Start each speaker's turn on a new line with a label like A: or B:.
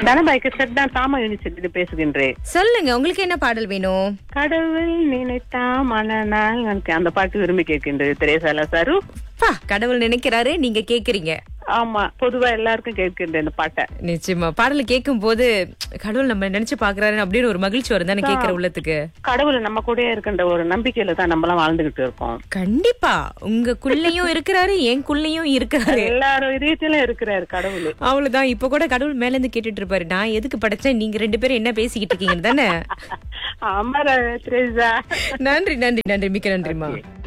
A: தனபாய்க்கு set தான் தாமா university பேசுகின்றேன்
B: சொல்லுங்க உங்களுக்கு என்ன பாடல் வேணும்
A: கடவுள் நினைத்தா மனநாள் எனக்கு அந்த பாட்டு விரும்பி கேட்கின்றது திரேசாலா சாரு
B: பா கடவுள் நினைக்கிறாரு நீங்க கேக்குறீங்க
A: ஆமா பொதுவா எல்லாருக்கும் கேட்கின்றேன் இந்த பாட்டை
B: நிச்சயமா பாடலை கேட்கும் போது கடவுள் நம்ம நினைச்சு பாக்குறாரு அப்படின்னு ஒரு மகிழ்ச்சி வரும் தானே கேக்குற உள்ளத்துக்கு
A: கடவுள் நம்ம கூட இருக்கின்ற ஒரு நம்பிக்கையில தான் நம்ம எல்லாம் வாழ்ந்துகிட்டு இருக்கோம்
B: கண்டிப்பா உங்களுக்குள்ளயும் இருக்கிறாரு என்குள்ளயும் இருக்கிறாரு
A: எல்லாரும் இதயத்திலும் இருக்கிறாரு கடவுள்
B: அவ்வளவுதான் இப்ப கூட கடவுள் மேல இருந்து கேட்டுட்டு இருப்பாரு நான் எதுக்கு படைச்சேன் நீங்க ரெண்டு பேரும் என்ன பேசிக்கிட்டு இருக்கீங்க தானே
A: அமர திரேசா
B: நன்றி நன்றி நன்றி மிக்க நன்றிமா